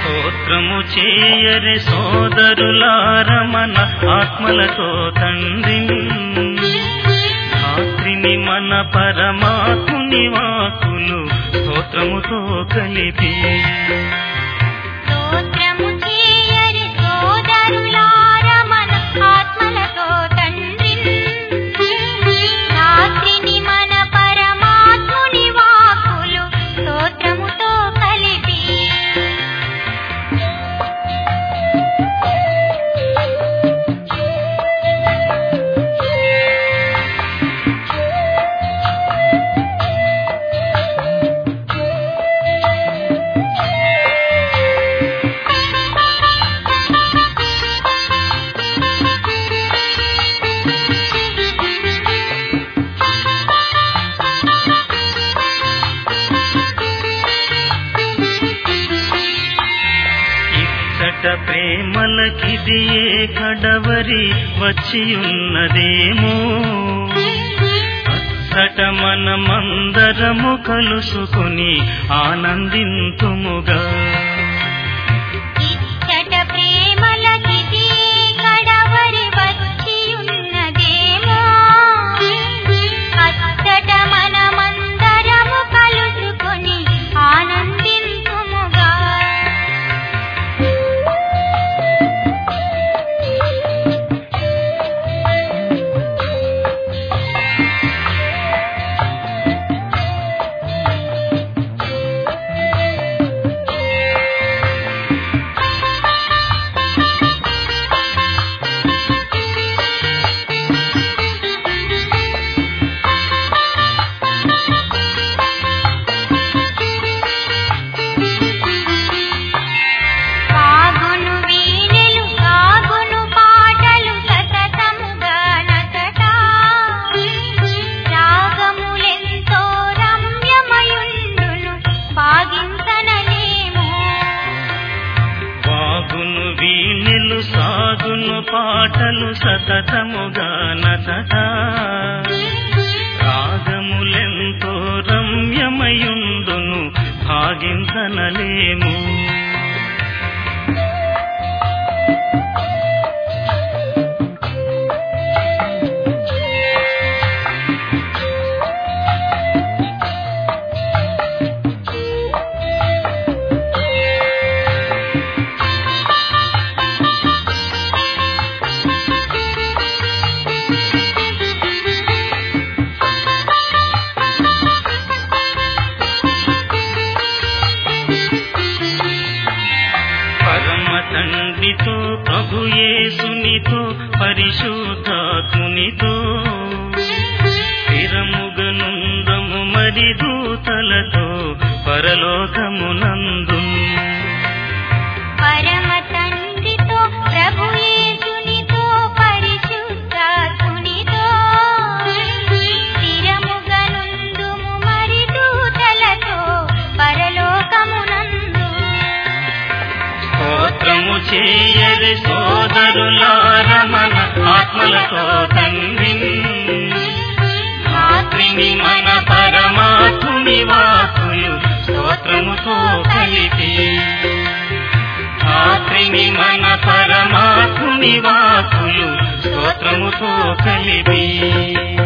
స్తోత్రము చేయరి సోదరులారమన ఆత్మలతో తండ్రిని ధాత్రిని మన పరమాత్ముని వాకులు స్తోత్రముతో కలిపి స్తోత్రము చేయరి సోదరులారా మన ఆత్మలతో తండ్రిని రాత్రిని మన పరమాత్ముని వాకులు స్తోత్రముతో కలిపి ఇచ్చట ప్రేమలకిది ఏ కడవరి వచ్చియున్నదేమో అచ్చట మనమందరము కలుసుకుని ఆనందింతుముగా ఇచ్చట ప్రేమలకిది కడవరి వచ్చి ఉన్నదేమో అచ్చట మనమందరము కలుసుకొని ఆనందింతుముగా సాగును వీణెలు సాగును పాటలు సతతముగా నతట రాగములెంతో రమ్యమయుండును భాగించనలేము వాగును వీణెలు సాగును పాటలు సతతముగా నతట రాగములెంతో రమ్యమయుండును భాగించనలేము పరమ తండ్రితో ప్రభు యేసునితో పరిశుద్ధాత్మునితో స్థిరముగనుందము మరి దూతలతో పరలోకమునందు పరమ తండ్రితో ప్రభు యేసునితో పరిశుద్ధాత్మునితో స్థిరముగనుందుము మరి దూతలతో పరలోకమునందు స్తోత్రము చేయరి సోదరులారమన ఆత్మలతో తండ్రిని రాత్రిని మన పరమాత్ముని వాకులు స్తోత్రముతో కలిపి రాత్రిని మన పరమాత్ముని వాకులు స్తోత్రముతో కలిపి